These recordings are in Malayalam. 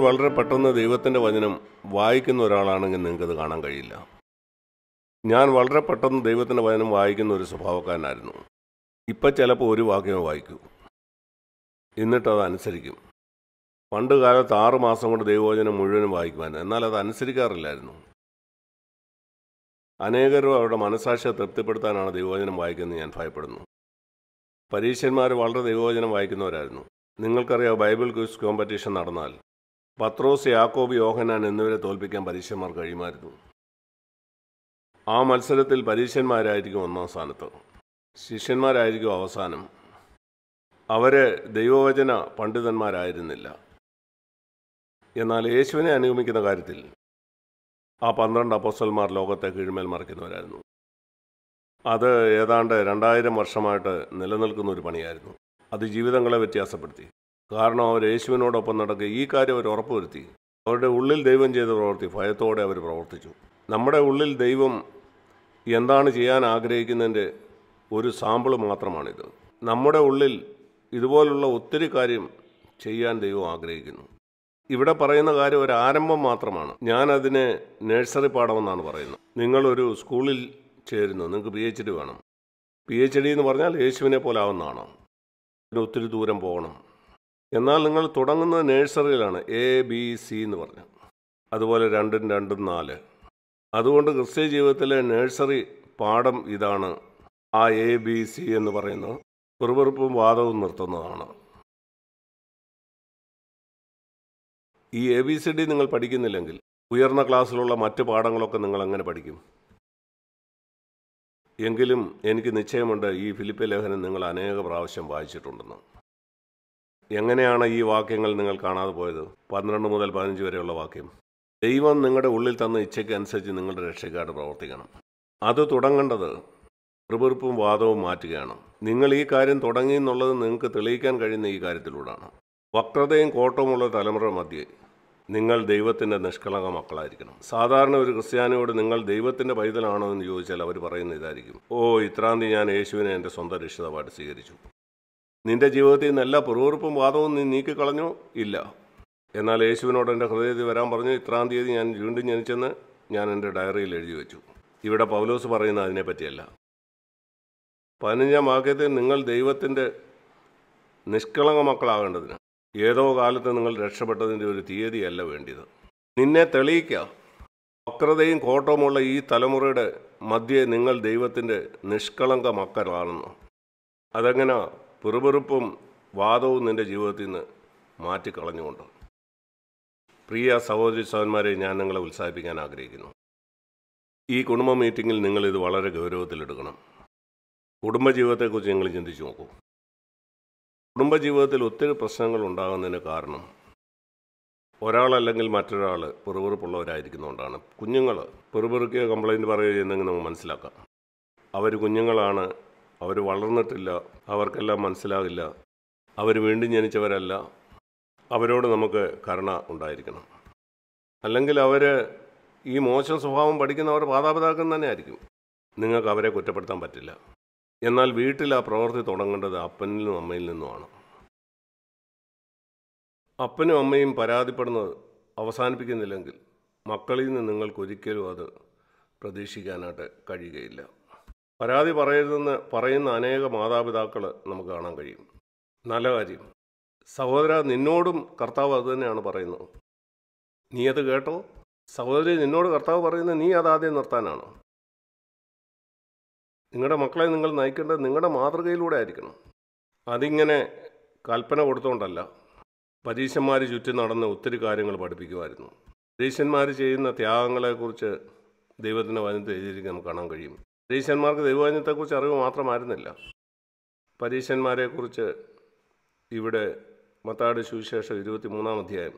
വളരെ പെട്ടെന്ന് ദൈവത്തിൻ്റെ വചനം വായിക്കുന്ന ഒരാളാണെങ്കിൽ നിങ്ങൾക്കത് കാണാൻ കഴിയില്ല ഞാൻ വളരെ പെട്ടെന്ന് ദൈവത്തിൻ്റെ വചനം വായിക്കുന്ന ഒരു സ്വഭാവക്കാരനായിരുന്നു ഇപ്പം ചിലപ്പോൾ ഒരു വാക്യമേ വായിക്കൂ എന്നിട്ടത് അനുസരിക്കും പണ്ട് കാലത്ത് ആറ് മാസം കൊണ്ട് ദൈവവചനം മുഴുവനും വായിക്കുമായിരുന്നു എന്നാൽ അത് അനുസരിക്കാറില്ലായിരുന്നു അനേകരും അവരുടെ മനസാക്ഷിയെ തൃപ്തിപ്പെടുത്താനാണ് ദൈവവചനം വായിക്കുന്നത് ഞാൻ ഭയപ്പെടുന്നു പരീക്ഷന്മാർ വളരെ ദൈവവചനം വായിക്കുന്നവരായിരുന്നു നിങ്ങൾക്കറിയാം ബൈബിൾ ക്വിസ് കോമ്പറ്റീഷൻ നടന്നാൽ പത്രോസ് യാക്കോബ് യോഹനാൻ എന്നിവരെ തോൽപ്പിക്കാൻ പരീക്ഷന്മാർ കഴിയുമായിരുന്നു ആ മത്സരത്തിൽ പരീക്ഷന്മാരായിരിക്കും ഒന്നാം സ്ഥാനത്ത് ശിഷ്യന്മാരായിരിക്കും അവസാനം അവര് ദൈവവചന പണ്ഡിതന്മാരായിരുന്നില്ല എന്നാൽ യേശുവിനെ അനുഗമിക്കുന്ന കാര്യത്തിൽ ആ പന്ത്രണ്ട് അപ്പോസ്റ്റൽമാർ ലോകത്തെ കീഴ്മേൽ മറിക്കുന്നവരായിരുന്നു അത് ഏതാണ്ട് രണ്ടായിരം വർഷമായിട്ട് നിലനിൽക്കുന്ന ഒരു പണിയായിരുന്നു അത് ജീവിതങ്ങളെ വ്യത്യാസപ്പെടുത്തി കാരണം അവർ യേശുവിനോടൊപ്പം നടക്കുക ഈ കാര്യം അവർ ഉറപ്പുവരുത്തി അവരുടെ ഉള്ളിൽ ദൈവം ചെയ്ത പ്രവൃത്തി ഭയത്തോടെ അവർ പ്രവർത്തിച്ചു നമ്മുടെ ഉള്ളിൽ ദൈവം എന്താണ് ചെയ്യാൻ ആഗ്രഹിക്കുന്നതിൻ്റെ ഒരു സാമ്പിൾ മാത്രമാണിത് നമ്മുടെ ഉള്ളിൽ ഇതുപോലുള്ള ഒത്തിരി കാര്യം ചെയ്യാൻ ദൈവം ആഗ്രഹിക്കുന്നു ഇവിടെ പറയുന്ന കാര്യം ഒരു ആരംഭം മാത്രമാണ് ഞാൻ അതിനെ നഴ്സറി പാഠമെന്നാണ് പറയുന്നത് നിങ്ങളൊരു സ്കൂളിൽ ചേരുന്നു നിങ്ങൾക്ക് പി എച്ച് ഡി വേണം പി എച്ച് ഡി എന്ന് പറഞ്ഞാൽ യേശുവിനെ പോലെ ആവുന്നതാണ് അതിന് ഒത്തിരി ദൂരം പോകണം എന്നാൽ നിങ്ങൾ തുടങ്ങുന്നത് നഴ്സറിയിലാണ് എ ബി സി എന്ന് പറഞ്ഞു അതുപോലെ രണ്ടും രണ്ടും നാല് അതുകൊണ്ട് ക്രിസ്ത്യ ജീവിതത്തിലെ നഴ്സറി പാഠം ഇതാണ് ആ എ ബി സി എന്ന് പറയുന്നത് വെറുവെറുപ്പും വാദവും നിർത്തുന്നതാണ് ഈ എ ബി സി ഡി നിങ്ങൾ പഠിക്കുന്നില്ലെങ്കിൽ ഉയർന്ന ക്ലാസ്സിലുള്ള മറ്റ് പാഠങ്ങളൊക്കെ നിങ്ങൾ എങ്ങനെ പഠിക്കും എങ്കിലും എനിക്ക് നിശ്ചയമുണ്ട് ഈ ഫിലിപ്പ് ലേഖനം നിങ്ങൾ അനേക പ്രാവശ്യം വായിച്ചിട്ടുണ്ടെന്ന് എങ്ങനെയാണ് ഈ വാക്യങ്ങൾ നിങ്ങൾ കാണാതെ പോയത് പന്ത്രണ്ട് മുതൽ പതിനഞ്ച് വരെയുള്ള വാക്യം ദൈവം നിങ്ങളുടെ ഉള്ളിൽ തന്ന ഇച്ഛയ്ക്ക് അനുസരിച്ച് നിങ്ങളുടെ രക്ഷയ്ക്കായിട്ട് പ്രവർത്തിക്കണം അത് തുടങ്ങേണ്ടത് പ്രവൃപ്പും വാദവും മാറ്റുകയാണ് നിങ്ങൾ ഈ കാര്യം തുടങ്ങി എന്നുള്ളത് നിങ്ങൾക്ക് തെളിയിക്കാൻ കഴിയുന്ന ഈ കാര്യത്തിലൂടെയാണ് വക്രതയും കോട്ടവുമുള്ള തലമുറ മധ്യേ നിങ്ങൾ ദൈവത്തിൻ്റെ നിഷ്കളങ്ക മക്കളായിരിക്കണം സാധാരണ ഒരു ക്രിസ്ത്യാനിയോട് നിങ്ങൾ ദൈവത്തിൻ്റെ പൈതലാണോ എന്ന് ചോദിച്ചാൽ അവർ പറയുന്ന ഇതായിരിക്കും ഓ ഇത്രാന്തി ഞാൻ യേശുവിനെ എൻ്റെ സ്വന്തം രക്ഷിതാവായിട്ട് സ്വീകരിച്ചു നിന്റെ ജീവിതത്തിൽ നിന്ന് എല്ലാ പുറവുറുപ്പും വാദവും നീ നീക്കിക്കളഞ്ഞോ ഇല്ല എന്നാൽ യേശുവിനോട് എൻ്റെ ഹൃദയത്തിൽ വരാൻ പറഞ്ഞു ഇത്രാം തീയതി ഞാൻ വീണ്ടും ജനിച്ചെന്ന് ഞാൻ എൻ്റെ ഡയറിയിൽ എഴുതി വെച്ചു ഇവിടെ പൗലോസ് പറയുന്ന അതിനെപ്പറ്റിയല്ല പതിനഞ്ചാം വാക്യത്തിൽ നിങ്ങൾ ദൈവത്തിൻ്റെ നിഷ്കളങ്ക മക്കളാകേണ്ടതിന് ഏതോ കാലത്ത് നിങ്ങൾ രക്ഷപ്പെട്ടതിൻ്റെ ഒരു തീയതിയല്ല വേണ്ടിയത് നിന്നെ തെളിയിക്കുക വക്രതയും കോട്ടവുമുള്ള ഈ തലമുറയുടെ മധ്യേ നിങ്ങൾ ദൈവത്തിൻ്റെ നിഷ്കളങ്ക മക്കളാണെന്ന് അതെങ്ങനെ പിറുപിറുപ്പും വാദവും നിന്റെ ജീവിതത്തിൽ നിന്ന് മാറ്റിക്കളഞ്ഞുകൊണ്ട് പ്രിയ സഹോദരി സഹോദരന്മാരെ ഞാൻ നിങ്ങളെ ഉത്സാഹിപ്പിക്കാൻ ആഗ്രഹിക്കുന്നു ഈ കുടുംബ മീറ്റിങ്ങിൽ നിങ്ങൾ ഇത് വളരെ ഗൗരവത്തിലെടുക്കണം കുടുംബജീവിതത്തെക്കുറിച്ച് നിങ്ങൾ ചിന്തിച്ചു നോക്കൂ കുടുംബജീവിതത്തിൽ ഒത്തിരി പ്രശ്നങ്ങൾ ഉണ്ടാകുന്നതിന് കാരണം ഒരാളല്ലെങ്കിൽ മറ്റൊരാൾ പെറുപെറുപ്പുള്ളവരായിരിക്കുന്നതുകൊണ്ടാണ് കുഞ്ഞുങ്ങൾ പെറുപെറുക്കിയ കംപ്ലൈൻറ്റ് പറയുക ചെയ്യുന്നെങ്കിൽ നമുക്ക് മനസ്സിലാക്കാം അവർ കുഞ്ഞുങ്ങളാണ് അവർ വളർന്നിട്ടില്ല അവർക്കെല്ലാം മനസ്സിലാകില്ല അവർ വീണ്ടും ജനിച്ചവരല്ല അവരോട് നമുക്ക് കരുണ ഉണ്ടായിരിക്കണം അല്ലെങ്കിൽ അവർ ഈ മോശം സ്വഭാവം പഠിക്കുന്നവർ മാതാപിതാക്കൾ തന്നെ ആയിരിക്കും നിങ്ങൾക്ക് അവരെ കുറ്റപ്പെടുത്താൻ പറ്റില്ല എന്നാൽ വീട്ടിൽ ആ പ്രവൃത്തി തുടങ്ങേണ്ടത് അപ്പനിൽ നിന്നും അമ്മയിൽ നിന്നുമാണ് അപ്പനും അമ്മയും പരാതിപ്പെടുന്നത് അവസാനിപ്പിക്കുന്നില്ലെങ്കിൽ മക്കളിൽ നിന്ന് നിങ്ങൾക്ക് ഒരിക്കലും അത് പ്രതീക്ഷിക്കാനായിട്ട് കഴിയുകയില്ല പരാതി പറയരുതെന്ന് പറയുന്ന അനേക മാതാപിതാക്കൾ നമുക്ക് കാണാൻ കഴിയും നല്ല കാര്യം സഹോദര നിന്നോടും കർത്താവ് അത് തന്നെയാണ് പറയുന്നത് നീ അത് കേട്ടോ സഹോദരി നിന്നോട് കർത്താവ് പറയുന്നത് നീ അത് ആദ്യം നിർത്താനാണ് നിങ്ങളുടെ മക്കളെ നിങ്ങൾ നയിക്കേണ്ടത് നിങ്ങളുടെ മാതൃകയിലൂടെ ആയിരിക്കണം അതിങ്ങനെ കൽപ്പന കൊടുത്തുകൊണ്ടല്ല പരീശന്മാർ ചുറ്റും നടന്ന് ഒത്തിരി കാര്യങ്ങൾ പഠിപ്പിക്കുമായിരുന്നു പരീശന്മാർ ചെയ്യുന്ന ത്യാഗങ്ങളെക്കുറിച്ച് ദൈവത്തിൻ്റെ വചനത്തിൽ എഴുതിയിരിക്കും നമുക്ക് കാണാൻ കഴിയും പരീശന്മാർക്ക് ദൈവവചനത്തെക്കുറിച്ച് അറിവ് മാത്രമായിരുന്നില്ല പരീശന്മാരെക്കുറിച്ച് ഇവിടെ മത്താട് സുവിശേഷം ഇരുപത്തി മൂന്നാം അധ്യായം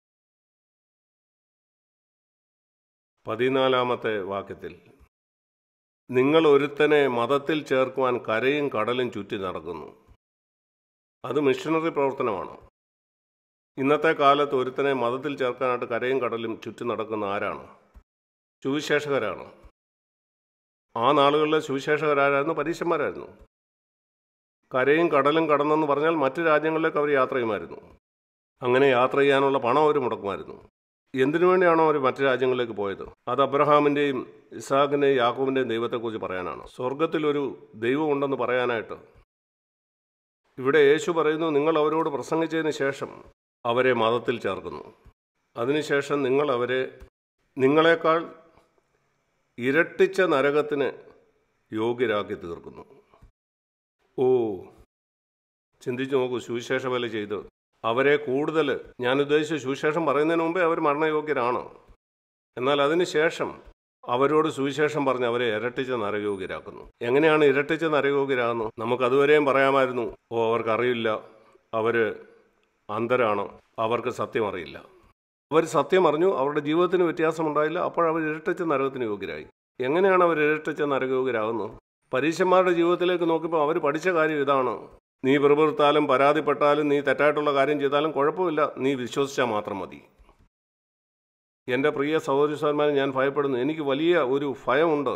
പതിനാലാമത്തെ വാക്യത്തിൽ നിങ്ങൾ ഒരുത്തനെ മതത്തിൽ ചേർക്കുവാൻ കരയും കടലും ചുറ്റി നടക്കുന്നു അത് മിഷണറി പ്രവർത്തനമാണ് ഇന്നത്തെ കാലത്ത് ഒരുത്തനെ മതത്തിൽ ചേർക്കാനായിട്ട് കരയും കടലും ചുറ്റി നടക്കുന്ന ആരാണ് സുവിശേഷകരാണ് ആ നാളുകളിലെ സുവിശേഷകരായിരുന്നു പരീക്ഷന്മാരായിരുന്നു കരയും കടലും കടന്നെന്ന് പറഞ്ഞാൽ മറ്റു രാജ്യങ്ങളിലേക്ക് അവർ യാത്ര ചെയ്യുമായിരുന്നു അങ്ങനെ യാത്ര ചെയ്യാനുള്ള പണം അവർ മുടക്കുമായിരുന്നു എന്തിനു വേണ്ടിയാണോ അവർ മറ്റു രാജ്യങ്ങളിലേക്ക് പോയത് അത് അബ്രഹാമിൻ്റെയും ഇസാഖിൻ്റെയും യാക്കോബിൻ്റെയും ദൈവത്തെക്കുറിച്ച് പറയാനാണ് സ്വർഗത്തിലൊരു ദൈവമുണ്ടെന്ന് പറയാനായിട്ട് ഇവിടെ യേശു പറയുന്നു നിങ്ങൾ അവരോട് പ്രസംഗിച്ചതിന് ശേഷം അവരെ മതത്തിൽ ചേർക്കുന്നു അതിനുശേഷം നിങ്ങൾ അവരെ നിങ്ങളെക്കാൾ ഇരട്ടിച്ച നരകത്തിന് യോഗ്യരാക്കി തീർക്കുന്നു ഓ ചിന്തിച്ചു നോക്കൂ സുവിശേഷ വില ചെയ്ത് അവരെ കൂടുതൽ ഞാൻ ഉദ്ദേശിച്ച സുവിശേഷം പറയുന്നതിന് മുമ്പേ അവർ മരണയോഗ്യരാണ് എന്നാൽ അതിന് ശേഷം അവരോട് സുവിശേഷം പറഞ്ഞ് അവരെ ഇരട്ടിച്ച നരയോഗ്യരാക്കുന്നു എങ്ങനെയാണ് ഇരട്ടിച്ച നരയോഗ്യരാകുന്നത് നമുക്ക് അതുവരെയും പറയാമായിരുന്നു ഓ അവർക്കറിയില്ല അവർ അന്ധരാണ് അവർക്ക് സത്യം അറിയില്ല അവർ സത്യം അറിഞ്ഞു അവരുടെ ജീവിതത്തിന് വ്യത്യാസമുണ്ടായില്ല അപ്പോൾ അവർ ഇരട്ടിച്ച നരകത്തിന് യോഗ്യരായി എങ്ങനെയാണ് അവർ ഇരട്ടിച്ച നരകയോഗ്യരാകുന്നത് പരീക്ഷന്മാരുടെ ജീവിതത്തിലേക്ക് നോക്കിയപ്പോൾ അവർ പഠിച്ച കാര്യം ഇതാണ് നീ വെറുപെറുത്താലും പരാതിപ്പെട്ടാലും നീ തെറ്റായിട്ടുള്ള കാര്യം ചെയ്താലും കുഴപ്പമില്ല നീ വിശ്വസിച്ചാൽ മാത്രം മതി എൻ്റെ പ്രിയ സഹോദരിസ്വന്മാരെ ഞാൻ ഭയപ്പെടുന്നു എനിക്ക് വലിയ ഒരു ഭയമുണ്ട്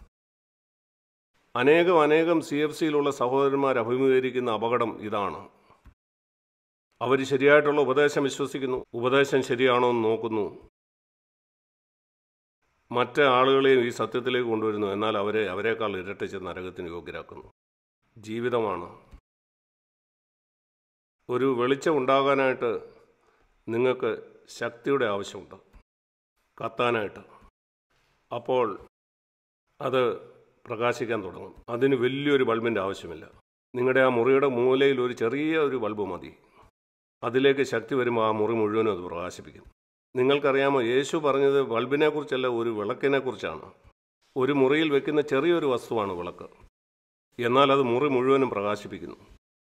അനേകം അനേകം സി എഫ് സിയിലുള്ള സഹോദരന്മാർ അഭിമുഖീകരിക്കുന്ന അപകടം ഇതാണ് അവർ ശരിയായിട്ടുള്ള ഉപദേശം വിശ്വസിക്കുന്നു ഉപദേശം ശരിയാണോ എന്ന് നോക്കുന്നു മറ്റ് ആളുകളെയും ഈ സത്യത്തിലേക്ക് കൊണ്ടുവരുന്നു എന്നാൽ അവരെ അവരെക്കാൾ ഇരട്ടിച്ച് നരകത്തിന് യോഗ്യരാക്കുന്നു ജീവിതമാണ് ഒരു വെളിച്ചം ഉണ്ടാകാനായിട്ട് നിങ്ങൾക്ക് ശക്തിയുടെ ആവശ്യമുണ്ട് കത്താനായിട്ട് അപ്പോൾ അത് പ്രകാശിക്കാൻ തുടങ്ങും അതിന് വലിയൊരു ബൾബിൻ്റെ ആവശ്യമില്ല നിങ്ങളുടെ ആ മുറിയുടെ മൂലയിൽ ഒരു ചെറിയ ഒരു ബൾബ് മതി അതിലേക്ക് ശക്തി വരുമ്പോൾ ആ മുറി മുഴുവനും അത് പ്രകാശിപ്പിക്കും നിങ്ങൾക്കറിയാമോ യേശു പറഞ്ഞത് ബൾബിനെ കുറിച്ചല്ല ഒരു വിളക്കിനെ കുറിച്ചാണ് ഒരു മുറിയിൽ വെക്കുന്ന ചെറിയൊരു വസ്തുവാണ് വിളക്ക് എന്നാൽ അത് മുറി മുഴുവനും പ്രകാശിപ്പിക്കുന്നു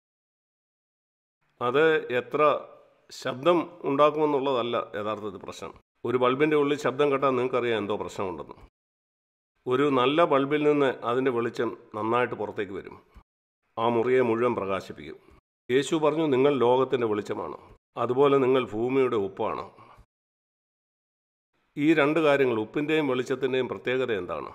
അത് എത്ര ശബ്ദം ഉണ്ടാക്കുമെന്നുള്ളതല്ല യഥാർത്ഥത്തിൽ പ്രശ്നം ഒരു ബൾബിൻ്റെ ഉള്ളിൽ ശബ്ദം കേട്ടാൽ നിങ്ങൾക്കറിയാം എന്തോ പ്രശ്നമുണ്ടെന്ന് ഒരു നല്ല ബൾബിൽ നിന്ന് അതിൻ്റെ വെളിച്ചം നന്നായിട്ട് പുറത്തേക്ക് വരും ആ മുറിയെ മുഴുവൻ പ്രകാശിപ്പിക്കും യേശു പറഞ്ഞു നിങ്ങൾ ലോകത്തിൻ്റെ വെളിച്ചമാണ് അതുപോലെ നിങ്ങൾ ഭൂമിയുടെ ഉപ്പാണ് ഈ രണ്ട് കാര്യങ്ങൾ ഉപ്പിൻ്റെയും വെളിച്ചത്തിൻ്റെയും പ്രത്യേകത എന്താണ്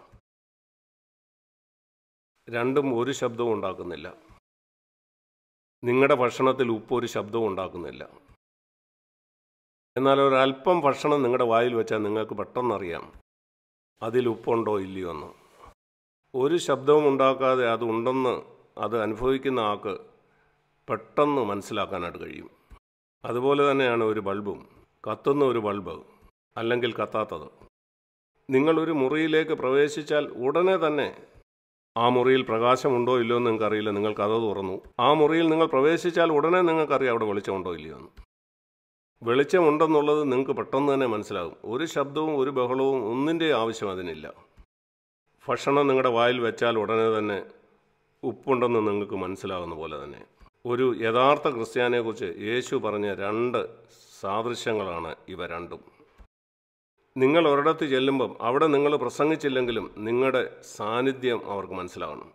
രണ്ടും ഒരു ശബ്ദവും ഉണ്ടാക്കുന്നില്ല നിങ്ങളുടെ ഭക്ഷണത്തിൽ ഉപ്പ് ഒരു ശബ്ദവും ഉണ്ടാക്കുന്നില്ല എന്നാൽ ഒരല്പം ഭക്ഷണം നിങ്ങളുടെ വായിൽ വെച്ചാൽ നിങ്ങൾക്ക് പെട്ടെന്നറിയാം അതിൽ ഉപ്പുണ്ടോ ഇല്ലയോ എന്ന് ഒരു ശബ്ദവും ഉണ്ടാക്കാതെ അത് ഉണ്ടെന്ന് അത് അനുഭവിക്കുന്ന ആൾക്ക് പെട്ടെന്ന് മനസ്സിലാക്കാനായിട്ട് കഴിയും അതുപോലെ തന്നെയാണ് ഒരു ബൾബും കത്തുന്ന ഒരു ബൾബ് അല്ലെങ്കിൽ കത്താത്തത് നിങ്ങളൊരു മുറിയിലേക്ക് പ്രവേശിച്ചാൽ ഉടനെ തന്നെ ആ മുറിയിൽ പ്രകാശമുണ്ടോ ഇല്ലയോ എന്ന് നിങ്ങൾക്കറിയില്ല നിങ്ങൾ കഥ തുറന്നു ആ മുറിയിൽ നിങ്ങൾ പ്രവേശിച്ചാൽ ഉടനെ നിങ്ങൾക്കറിയാം അവിടെ വെളിച്ചമുണ്ടോ ഇല്ലയോ എന്ന് വെളിച്ചമുണ്ടെന്നുള്ളത് നിങ്ങൾക്ക് പെട്ടെന്ന് തന്നെ മനസ്സിലാകും ഒരു ശബ്ദവും ഒരു ബഹളവും ഒന്നിൻ്റെ ആവശ്യം അതിനില്ല ഭക്ഷണം നിങ്ങളുടെ വായിൽ വെച്ചാൽ ഉടനെ തന്നെ ഉപ്പുണ്ടെന്ന് നിങ്ങൾക്ക് മനസ്സിലാകുന്ന പോലെ തന്നെ ഒരു യഥാർത്ഥ ക്രിസ്ത്യാനിയെക്കുറിച്ച് യേശു പറഞ്ഞ രണ്ട് സാദൃശ്യങ്ങളാണ് ഇവ രണ്ടും നിങ്ങൾ ഒരിടത്ത് ചെല്ലുമ്പം അവിടെ നിങ്ങൾ പ്രസംഗിച്ചില്ലെങ്കിലും നിങ്ങളുടെ സാന്നിധ്യം അവർക്ക് മനസ്സിലാകണം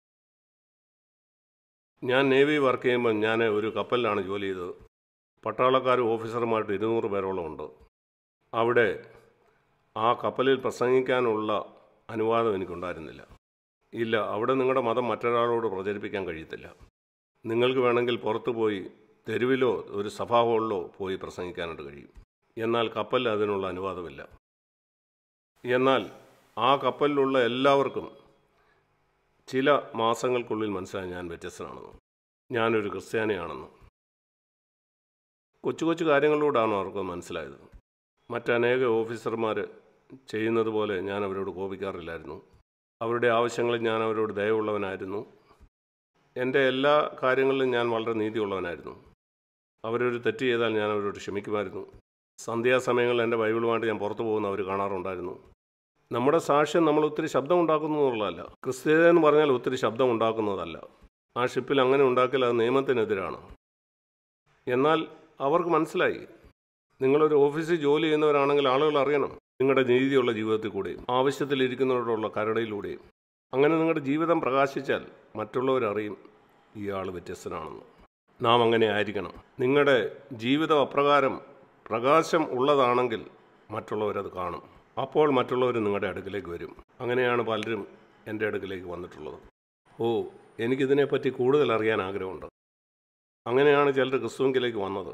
ഞാൻ നേവി വർക്ക് ചെയ്യുമ്പം ഞാൻ ഒരു കപ്പലിലാണ് ജോലി ചെയ്തത് പട്ടാളക്കാരും ഓഫീസർമാരുടെ ഇരുന്നൂറ് പേരോളം ഉണ്ട് അവിടെ ആ കപ്പലിൽ പ്രസംഗിക്കാനുള്ള അനുവാദം എനിക്കുണ്ടായിരുന്നില്ല ഇല്ല അവിടെ നിങ്ങളുടെ മതം മറ്റൊരാളോട് പ്രചരിപ്പിക്കാൻ കഴിയത്തില്ല നിങ്ങൾക്ക് വേണമെങ്കിൽ പുറത്തു പോയി തെരുവിലോ ഒരു സഭാ ഹാളിലോ പോയി പ്രസംഗിക്കാനായിട്ട് കഴിയും എന്നാൽ കപ്പലിൽ അതിനുള്ള അനുവാദമില്ല എന്നാൽ ആ കപ്പലിലുള്ള എല്ലാവർക്കും ചില മാസങ്ങൾക്കുള്ളിൽ മനസ്സിലായി ഞാൻ വ്യത്യസ്തനാണെന്ന് ഞാനൊരു ക്രിസ്ത്യാനിയാണെന്ന് കൊച്ചു കൊച്ചു കാര്യങ്ങളിലൂടെയാണ് അവർക്ക് മനസ്സിലായത് മറ്റനേക ഓഫീസർമാർ ചെയ്യുന്നത് പോലെ ഞാൻ അവരോട് കോപിക്കാറില്ലായിരുന്നു അവരുടെ ആവശ്യങ്ങളിൽ ഞാൻ അവരോട് ദയവുള്ളവനായിരുന്നു എൻ്റെ എല്ലാ കാര്യങ്ങളിലും ഞാൻ വളരെ നീതിയുള്ളവനായിരുന്നു അവരൊരു തെറ്റ് ചെയ്താൽ ഞാൻ അവരോട് ക്ഷമിക്കുമായിരുന്നു സന്ധ്യാസമയങ്ങളിൽ എൻ്റെ ബൈബിളുമായിട്ട് ഞാൻ പുറത്തു പോകുന്ന അവർ കാണാറുണ്ടായിരുന്നു നമ്മുടെ സാക്ഷ്യം നമ്മൾ ഒത്തിരി ശബ്ദം ഉണ്ടാക്കുന്നു എന്നുള്ളതല്ല ക്രിസ്ത്യത എന്ന് പറഞ്ഞാൽ ഒത്തിരി ശബ്ദം ഉണ്ടാക്കുന്നതല്ല ആ ഷിപ്പിൽ അങ്ങനെ ഉണ്ടാക്കിയാൽ അത് നിയമത്തിനെതിരാണ് എന്നാൽ അവർക്ക് മനസ്സിലായി നിങ്ങളൊരു ഓഫീസിൽ ജോലി ചെയ്യുന്നവരാണെങ്കിൽ ആളുകൾ അറിയണം നിങ്ങളുടെ നീതിയുള്ള ജീവിതത്തിൽ കൂടെയും ആവശ്യത്തിലിരിക്കുന്നവരോടുള്ള കരുണയിലൂടെയും അങ്ങനെ നിങ്ങളുടെ ജീവിതം പ്രകാശിച്ചാൽ മറ്റുള്ളവരറിയും ഇയാൾ വ്യത്യസ്തനാണെന്ന് നാം അങ്ങനെ ആയിരിക്കണം നിങ്ങളുടെ ജീവിതം അപ്രകാരം പ്രകാശം ഉള്ളതാണെങ്കിൽ മറ്റുള്ളവരത് കാണും അപ്പോൾ മറ്റുള്ളവർ നിങ്ങളുടെ അടുക്കിലേക്ക് വരും അങ്ങനെയാണ് പലരും എൻ്റെ അടുക്കിലേക്ക് വന്നിട്ടുള്ളത് ഓ എനിക്കിതിനെപ്പറ്റി കൂടുതൽ അറിയാൻ ആഗ്രഹമുണ്ട് അങ്ങനെയാണ് ചിലർ ക്രിസ്തുവിലേക്ക് വന്നത്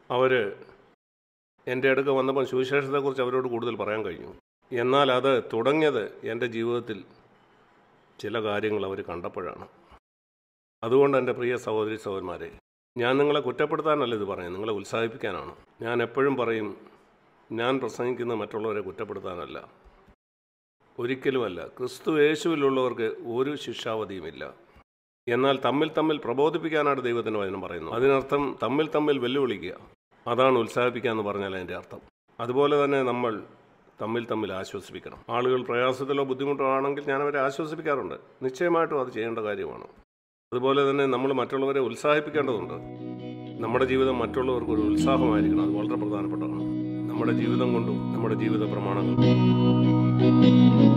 അവർ എൻ്റെ അടുക്ക വന്നപ്പോൾ സുവിശേഷത്തെക്കുറിച്ച് അവരോട് കൂടുതൽ പറയാൻ കഴിഞ്ഞു എന്നാൽ അത് തുടങ്ങിയത് എൻ്റെ ജീവിതത്തിൽ ചില കാര്യങ്ങൾ അവർ കണ്ടപ്പോഴാണ് അതുകൊണ്ട് എൻ്റെ പ്രിയ സഹോദരി സഹോദരന്മാരെ ഞാൻ നിങ്ങളെ കുറ്റപ്പെടുത്താനല്ല ഇത് പറയുന്നത് നിങ്ങളെ ഉത്സാഹിപ്പിക്കാനാണ് ഞാൻ എപ്പോഴും പറയും ഞാൻ പ്രസംഗിക്കുന്നത് മറ്റുള്ളവരെ കുറ്റപ്പെടുത്താനല്ല ഒരിക്കലുമല്ല ക്രിസ്തു യേശുവിലുള്ളവർക്ക് ഒരു ശിക്ഷാവധിയുമില്ല എന്നാൽ തമ്മിൽ തമ്മിൽ പ്രബോധിപ്പിക്കാനാണ് ദൈവത്തിൻ്റെ വചനം പറയുന്നത് അതിനർത്ഥം തമ്മിൽ തമ്മിൽ വെല്ലുവിളിക്കുക അതാണ് ഉത്സാഹിപ്പിക്കുക എന്ന് പറഞ്ഞാൽ അതിൻ്റെ അർത്ഥം അതുപോലെ തന്നെ നമ്മൾ തമ്മിൽ തമ്മിൽ ആശ്വസിപ്പിക്കണം ആളുകൾ പ്രയാസത്തിലോ ബുദ്ധിമുട്ടോ ആണെങ്കിൽ ഞാൻ അവരെ ആശ്വസിപ്പിക്കാറുണ്ട് നിശ്ചയമായിട്ടും അത് ചെയ്യേണ്ട കാര്യമാണ് അതുപോലെ തന്നെ നമ്മൾ മറ്റുള്ളവരെ ഉത്സാഹിപ്പിക്കേണ്ടതുണ്ട് നമ്മുടെ ജീവിതം മറ്റുള്ളവർക്ക് ഒരു ഉത്സാഹമായിരിക്കണം അത് വളരെ പ്രധാനപ്പെട്ടതാണ് നമ്മുടെ ജീവിതം കൊണ്ടും നമ്മുടെ ജീവിത പ്രമാണങ്ങൾ